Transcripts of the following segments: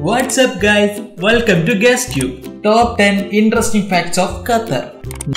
What's up, guys? Welcome to Guest Tube. Top 10 interesting facts of Qatar.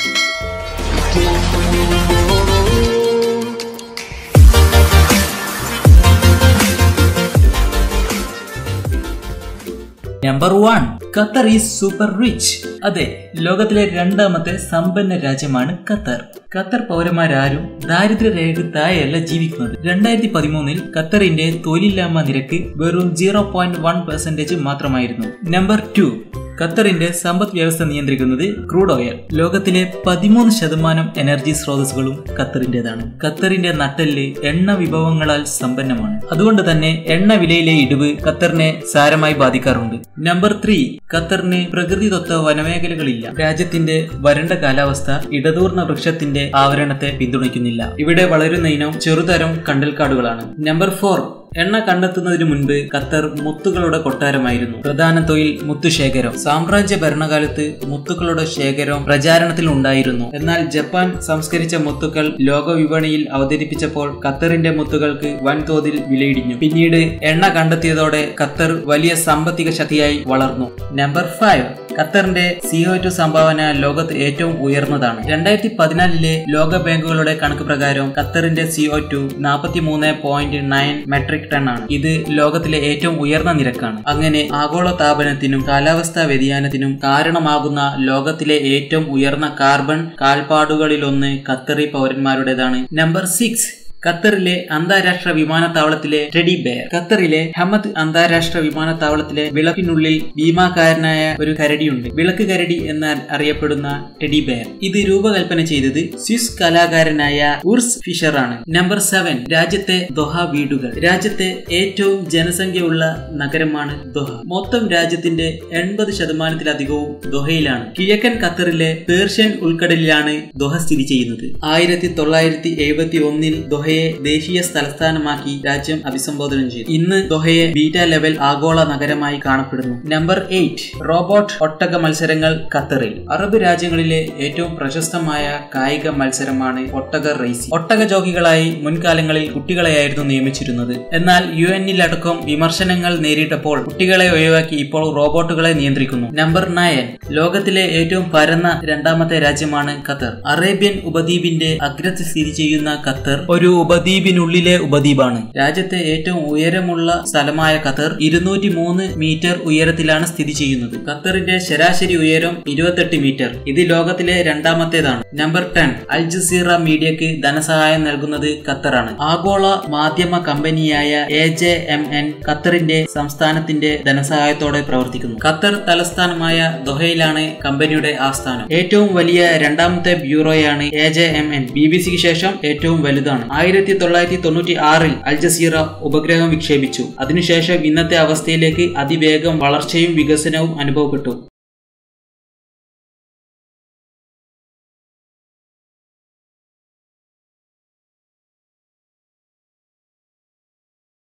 Number one Qatar is super rich അതെ ലോകത്തിലെ രണ്ടാമത്തെ സമ്പന്ന രാജ്യമാണ് Qatar Qatar പൗരന്മാരാരും ദാരിദ്ര്യരേഖ താഴെയല്ല ജീവിക്കുന്നത് രണ്ടായിരത്തി പതിമൂന്നിൽ ഖത്തറിന്റെ തൊഴിലില്ലായ്മ നിരക്ക് വെറും സീറോ പോയിന്റ് വൺ പെർസെന്റേജ് മാത്രമായിരുന്നു നമ്പർ ടു ഖത്തറിന്റെ സമ്പദ് വ്യവസ്ഥ നിയന്ത്രിക്കുന്നത് ക്രൂഡ് ഓയിൽ ലോകത്തിലെ പതിമൂന്ന് ശതമാനം എനർജി സ്രോതസ്സുകളും ഖത്തറിന്റേതാണ് ഖത്തറിന്റെ നട്ടെല്ല് എണ്ണ വിഭവങ്ങളാൽ സമ്പന്നമാണ് അതുകൊണ്ട് തന്നെ എണ്ണ വിലയിലെ ഇടിവ് ഖത്തറിനെ സാരമായി ബാധിക്കാറുണ്ട് നമ്പർ ത്രീ ഖത്തറിന് പ്രകൃതിദത്ത വനമേഖലകളില്ല രാജ്യത്തിന്റെ വരണ്ട കാലാവസ്ഥ ഇടതൂർന്ന വൃക്ഷത്തിന്റെ ആവരണത്തെ പിന്തുണയ്ക്കുന്നില്ല ഇവിടെ വളരുന്ന ഇനം ചെറുതരം കണ്ടൽക്കാടുകളാണ് നമ്പർ ഫോർ എണ്ണ കണ്ടെത്തുന്നതിന് മുൻപ് ഖത്തർ മുത്തുകളുടെ കൊട്ടാരമായിരുന്നു പ്രധാന തൊഴിൽ മുത്തുശേഖരം സാമ്രാജ്യ ഭരണകാലത്ത് മുത്തുക്കളുടെ ശേഖരം പ്രചാരണത്തിൽ ഉണ്ടായിരുന്നു എന്നാൽ ജപ്പാൻ സംസ്കരിച്ച മുത്തുക്കൾ ലോക വിപണിയിൽ അവതരിപ്പിച്ചപ്പോൾ ഖത്തറിന്റെ മുത്തുകൾക്ക് വൻതോതിൽ വിലയിടിഞ്ഞു പിന്നീട് എണ്ണ കണ്ടെത്തിയതോടെ ഖത്തർ വലിയ സാമ്പത്തിക ശക്തിയായി വളർന്നു നമ്പർ ഫൈവ് ഖത്തറിന്റെ സിഒ ടു സംഭാവന ലോകത്ത് ഏറ്റവും ഉയർന്നതാണ് രണ്ടായിരത്തി പതിനാലിലെ ലോക ബാങ്കുകളുടെ കണക്ക് പ്രകാരം ഖത്തറിന്റെ സിഒ ടു നാൽപ്പത്തി മൂന്ന് പോയിന്റ് നയൻ മെട്രിക് ടൺ ആണ് ഇത് ലോകത്തിലെ ഏറ്റവും ഉയർന്ന നിരക്കാണ് അങ്ങനെ ആഗോള താപനത്തിനും കാലാവസ്ഥാ വ്യതിയാനത്തിനും കാരണമാകുന്ന ലോകത്തിലെ ഏറ്റവും ഉയർന്ന കാർബൺ കാൽപ്പാടുകളിലൊന്ന് ഖത്തറി പൗരന്മാരുടേതാണ് നമ്പർ സിക്സ് ഖത്തറിലെ അന്താരാഷ്ട്ര വിമാനത്താവളത്തിലെ ടെഡി ബെയർ ഖത്തറിലെ ഹമദ് അന്താരാഷ്ട്ര വിമാനത്താവളത്തിലെ വിളക്കിനുള്ളിൽ ഭീമാകാരനായ ഒരു കരടിയുണ്ട് വിളക്ക് കരടി എന്നാൽ അറിയപ്പെടുന്ന ടെഡി ബെയർ ഇത് രൂപകൽപ്പന ചെയ്തത് സ്വിസ് കലാകാരനായ ഉർസ് ഫിഷർ ആണ് നമ്പർ സെവൻ രാജ്യത്തെ ദൊഹ വീടുകൾ രാജ്യത്തെ ഏറ്റവും ജനസംഖ്യയുള്ള നഗരമാണ് ദൊഹ മൊത്തം രാജ്യത്തിന്റെ എൺപത് ശതമാനത്തിലധികവും ദൊഹയിലാണ് കിഴക്കൻ ഖത്തറിലെ പേർഷ്യൻ ഉൾക്കടലിലാണ് ദൊഹ സ്ഥിതി ചെയ്യുന്നത് ആയിരത്തി തൊള്ളായിരത്തി എഴുപത്തി ഒന്നിൽ ദൊഹ ദോഹയെ ദേശീയ തലസ്ഥാനമാക്കി രാജ്യം അഭിസംബോധന ചെയ്തു ഇന്ന് ദോഹയെ ബീറ്റ ലെവൽ ആഗോള നഗരമായി കാണപ്പെടുന്നു നമ്പർ എയ്റ്റ് റോബോട്ട് ഒട്ടക മത്സരങ്ങൾ ഖത്തറിൽ അറബ് രാജ്യങ്ങളിലെ ഏറ്റവും പ്രശസ്തമായ കായിക മത്സരമാണ് ഒട്ടക റേസിംഗ് ഒട്ടക ജോക്കികളായി മുൻകാലങ്ങളിൽ കുട്ടികളെയായിരുന്നു നിയമിച്ചിരുന്നത് എന്നാൽ യു എന്നിലടക്കം വിമർശനങ്ങൾ നേരിട്ടപ്പോൾ കുട്ടികളെ ഒഴിവാക്കി ഇപ്പോൾ റോബോട്ടുകളെ നിയന്ത്രിക്കുന്നു നമ്പർ നയൻ ലോകത്തിലെ ഏറ്റവും പരന്ന രണ്ടാമത്തെ രാജ്യമാണ് ഖത്തർ അറേബ്യൻ ഉപദ്വീപിന്റെ അഗ്രത്തിൽ സ്ഥിതി ചെയ്യുന്ന ഖത്തർ ഒരു ഉപദ്വീപിനുള്ളിലെ ഉപദ്വീപാണ് രാജ്യത്തെ ഏറ്റവും ഉയരമുള്ള സ്ഥലമായ ഖത്തർ ഇരുന്നൂറ്റി മൂന്ന് മീറ്റർ ഉയരത്തിലാണ് സ്ഥിതി ചെയ്യുന്നത് ഖത്തറിന്റെ ശരാശരി ഉയരം ഇരുപത്തെട്ട് മീറ്റർ ഇത് ലോകത്തിലെ രണ്ടാമത്തേതാണ് നമ്പർ ടെൻ അൽ ജസീറ മീഡിയക്ക് ധനസഹായം നൽകുന്നത് ഖത്തറാണ് ആഗോള മാധ്യമ കമ്പനിയായ എ ജെ എം എൻ ഖത്തറിന്റെ സംസ്ഥാനത്തിന്റെ ധനസഹായത്തോടെ പ്രവർത്തിക്കുന്നു ഖത്തർ തലസ്ഥാനമായ ദൊഹയിലാണ് കമ്പനിയുടെ ആസ്ഥാനം ഏറ്റവും വലിയ രണ്ടാമത്തെ ബ്യൂറോയാണ് A J M N B B സിക്ക് ശേഷം ഏറ്റവും വലുതാണ് ആയിരത്തി തൊള്ളായിരത്തി തൊണ്ണൂറ്റി ആറിൽ അൽ ജസീറ ഉപഗ്രഹം വിക്ഷേപിച്ചു അതിനുശേഷം ഇന്നത്തെ അവസ്ഥയിലേക്ക് അതിവേഗം വളർച്ചയും വികസനവും അനുഭവപ്പെട്ടു